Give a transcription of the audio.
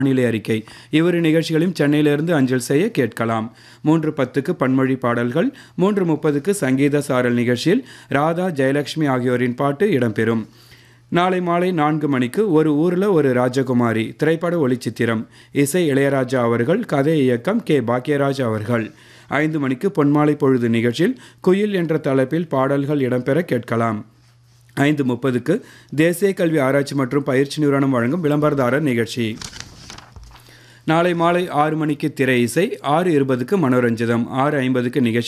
வானிலை அறிக்கை இவ்விரு நிகழ்ச்சிகளையும் சென்னையிலிருந்து அஞ்சல் செய்ய கேட்கலாம் மூன்று பத்துக்கு பன்மொழி பாடல்கள் மூன்று முப்பதுக்கு சங்கீத சாரல் நிகழ்ச்சியில் ராதா ஜெயலட்சுமி ஆகியோரின் பாட்டு இடம்பெறும் நாளை மாலை நான்கு மணிக்கு ஒரு ஊரில் ஒரு ராஜகுமாரி திரைப்பட ஒளிச்சித்திரம் இசை இளையராஜா அவர்கள் கதை இயக்கம் கே பாக்யராஜ் அவர்கள் ஐந்து மணிக்கு பொன்மாலை பொழுது நிகழ்ச்சியில் குயில் என்ற தலைப்பில் பாடல்கள் இடம்பெற கேட்கலாம் ஐந்து முப்பதுக்கு தேசிய கல்வி ஆராய்ச்சி மற்றும் பயிற்சி நிறுவனம் வழங்கும் விளம்பரதாரர் நிகழ்ச்சி நாளை மாலை ஆறு மணிக்கு திரை இசை ஆறு இருபதுக்கு மனோரஞ்சிதம் ஆறு ஐம்பதுக்கு நிகழ்ச்சி